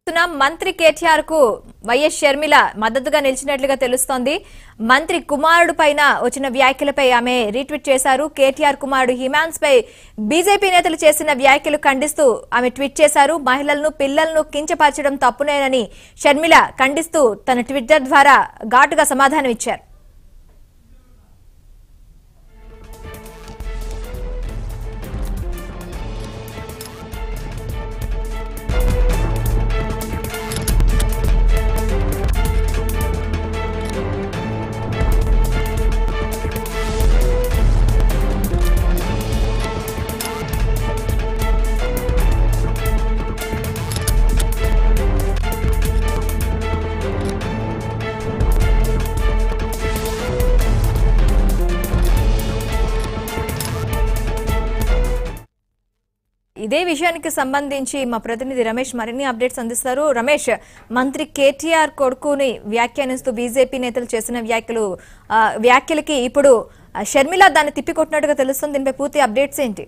చూస్తున్నాం మంత్రి కేటీఆర్ కు వైఎస్ షర్మిల మద్దతుగా నిలిచినట్లుగా తెలుస్తోంది మంత్రి కుమారుడు పైన వచ్చిన వ్యాఖ్యలపై ఆమె రీట్వీట్ చేశారు కేటీఆర్ కుమారుడు హిమాన్స్ పై బీజేపీ నేతలు చేసిన వ్యాఖ్యలు ఖండిస్తూ ఆమె ట్వీట్ చేశారు మహిళలను పిల్లలను కించపరచడం తప్పునేనని షర్మిల ఖండిస్తూ తన ట్విట్టర్ ద్వారా ఘాటుగా సమాధానం ఇచ్చారు ఇదే విషయానికి సంబంధించి మా ప్రతినిధి రమేష్ మరిన్ని అప్డేట్స్ అందిస్తారు రమేష్ మంత్రి కేటీఆర్ కొడుకుని వ్యాఖ్యానిస్తూ బీజేపీ నేతలు చేసిన వ్యాఖ్యలు ఆ, వ్యాఖ్యలకి ఇప్పుడు ఆ, షర్మిల దాన్ని తిప్పికొట్టినట్టుగా తెలుస్తుంది దీనిపై పూర్తి అప్డేట్స్ ఏంటి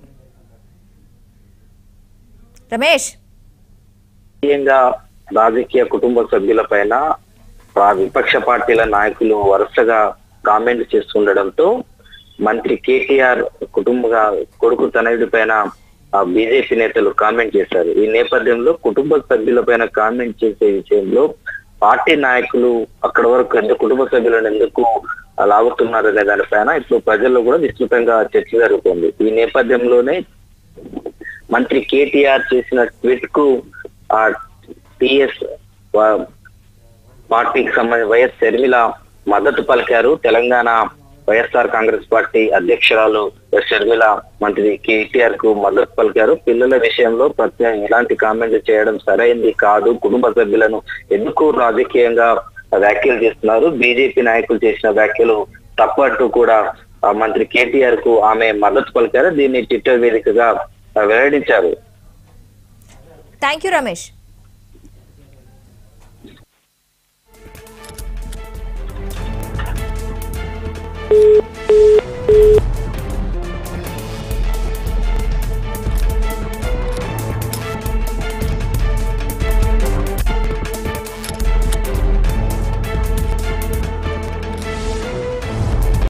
రమేష్ ముఖ్యంగా రాజకీయ కుటుంబ సభ్యుల పైన విపక్ష పార్టీల నాయకులు వరుసగా కామెంట్ చేస్తుండడంతో మంత్రి కేటీఆర్ కుటుంబ కొడుకు తనయుడి పైన బీజేపీ నేతలు కామెంట్ చేశారు ఈ నేపథ్యంలో కుటుంబ సభ్యుల పైన కామెంట్ చేసే విషయంలో పార్టీ నాయకులు అక్కడ వరకు ఎంత కుటుంబ సభ్యులను ఎందుకు లాగుతున్నారు అనే దానిపైన ఇప్పుడు ప్రజల్లో కూడా విస్తృతంగా చర్చ జరుగుతుంది ఈ నేపథ్యంలోనే మంత్రి కేటీఆర్ చేసిన ట్వీట్ కు ఆ టిఎస్ పార్టీకి సంబంధించి వైఎస్ షర్మిల మద్దతు పలికారు తెలంగాణ వైఎస్ఆర్ కాంగ్రెస్ పార్టీ అధ్యక్షురాలు ఎస్ షర్మిల మంత్రి కేటీఆర్ కు మద్దతు పలికారు పిల్లల విషయంలో ప్రత్యేక ఎలాంటి కామెంట్ చేయడం సరైంది కాదు కుటుంబ సభ్యులను ఎందుకు రాజకీయంగా వ్యాఖ్యలు చేస్తున్నారు బీజేపీ నాయకులు చేసిన వ్యాఖ్యలు తప్పట్టు కూడా ఆ మంత్రి కేటీఆర్ కు ఆమె మద్దతు పలికారు దీన్ని ట్విట్టర్ వేదికగా వెల్లడించారు థ్యాంక్ యూ రమేష్